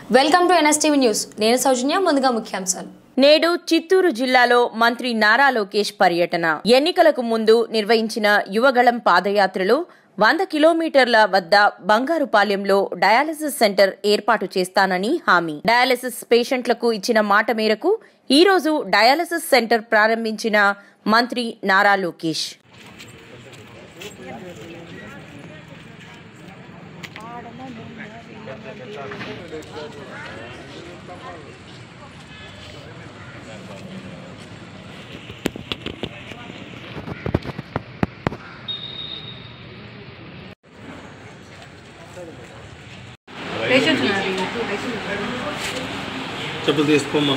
Welcome to NSTV news నేను సౌజన్య ముందుగా ముఖ్యాంశాలు నేడు చిత్తూరు జిల్లాలో మంత్రి నారా లోకేష్ పర్యటన ఎన్నికలకు ముందు నిర్వహించిన యువగళం పాదయాత్రలో వంద కిలోమీటర్ల వద్ద బంగారుపాలెంలో డయాలసిస్ సెంటర్ ఏర్పాటు చేస్తానని హామీ డయాలసిస్ పేషెంట్లకు ఇచ్చిన మాట మేరకు ఈ రోజు డయాలసిస్ సెంటర్ ప్రారంభించిన మంత్రి నారా లోకేష్ చెప్పులు తీసుకోమ్మా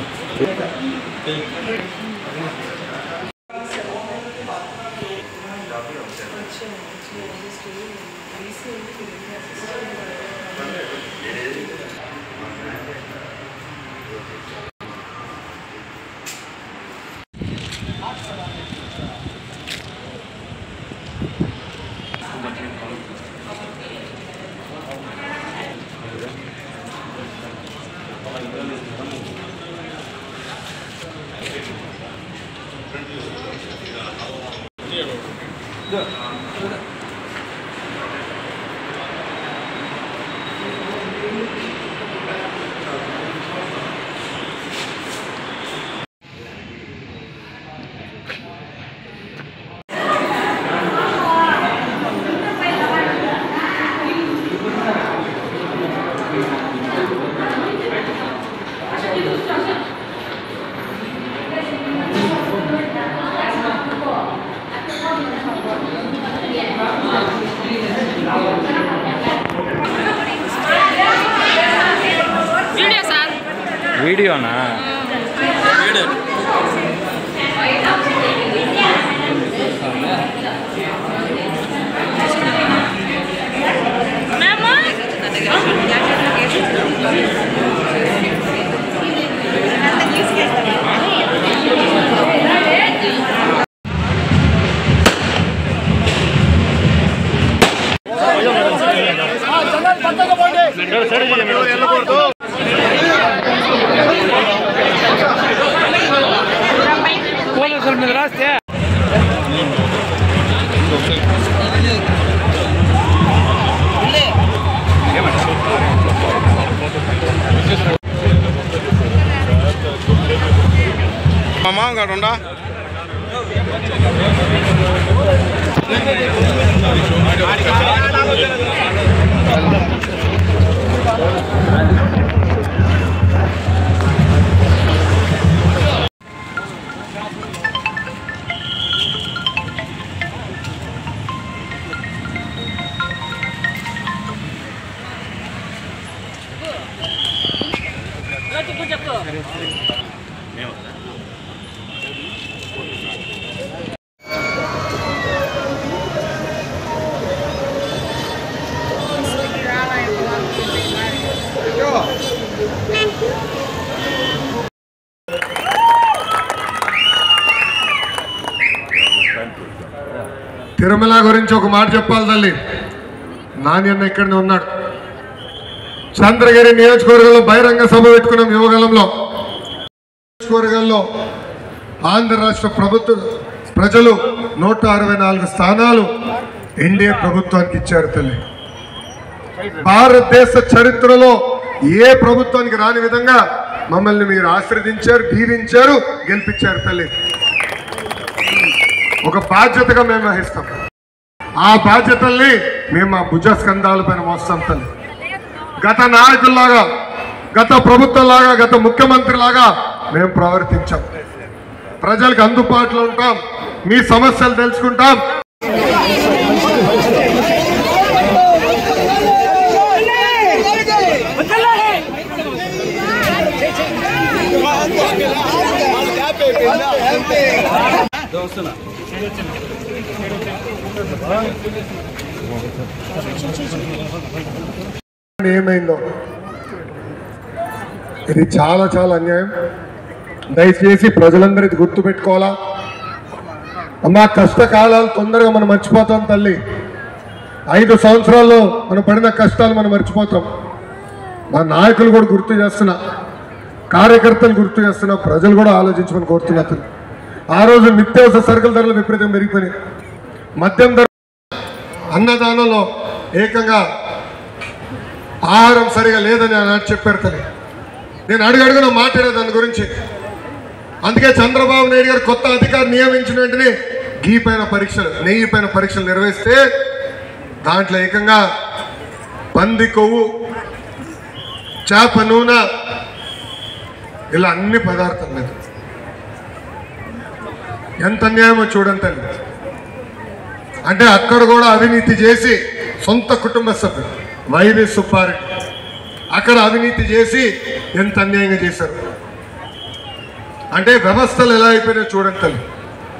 వీడియోనా పోలీసుల మీద రాస్తే మా మామగాడు ఉండా తిరుమల గురించి ఒక మాట చెప్పాలి తల్లి నాణ్యన్న ఇక్కడనే ఉన్నాడు చంద్రగిరి నియోజకవర్గంలో బహిరంగ సభ పెట్టుకున్నాం యువగలంలో నియోజకవర్గంలో ఆంధ్ర రాష్ట్ర ప్రభుత్వ ప్రజలు నూట అరవై నాలుగు స్థానాలు ఎన్డీఏ ప్రభుత్వానికి ఇచ్చారు తల్లి భారతదేశ చరిత్రలో ఏ ప్రభుత్వానికి రాని విధంగా మమ్మల్ని మీరు ఆశ్రదించారు దీవించారు గెలిపించారు తల్లి ఒక బాధ్యతగా మేము వహిస్తాం ఆ బాధ్యతల్ని మేము మా భుజ స్కంధాల పైన మోస్తాం తల్లి గత నాయకుల్లాగా గత ప్రభుత్వంలాగా గత ముఖ్యమంత్రి లాగా మేము ప్రవర్తించాం ప్రజలకు అందుబాటులో ఉంటాం మీ సమస్యలు తెలుసుకుంటాం ఏమైందో ఇది చాలా చాలా అన్యాయం దయచేసి ప్రజలందరూ ఇది గుర్తు పెట్టుకోవాలా అమ్మా కష్టకాలాలు తొందరగా మనం మర్చిపోతాం తల్లి ఐదు సంవత్సరాల్లో మనం పడిన కష్టాలు మనం మర్చిపోతాం మా నాయకులు కూడా గుర్తు చేస్తున్నా కార్యకర్తలు గుర్తు చేస్తున్నా ప్రజలు కూడా ఆలోచించమని కోరుతున్నా తల్లి. ఆ రోజు నిత్యావసర సరుకుల ధరలు విపరీతం పెరిగిపోయినాయి మద్యం ధర అన్నదానంలో ఏకంగా ఆహారం సరిగా లేదని ఆనాడు చెప్పారు తల్లి నేను అడుగడుగున మాట్లాడే దాని గురించి అందుకే చంద్రబాబు నాయుడు గారు కొత్త అధికారి నియమించిన వెంటనే గీ పైన పరీక్షలు నెయ్యి పైన పరీక్షలు నిర్వహిస్తే దాంట్లో ఏకంగా పంది కొవ్వు చేప నూనె ఇలా అన్ని పదార్థాలు లేదు ఎంత అన్యాయమో చూడండి తల్లి అంటే అక్కడ కూడా అవినీతి చేసి సొంత కుటుంబ సభ్యులు వైవి సుబ్బారెడ్డి అక్కడ అవినీతి చేసి ఎంత అన్యాయంగా చేశారు అంటే వ్యవస్థలు ఎలా అయిపోయినాయో చూడండి తల్లి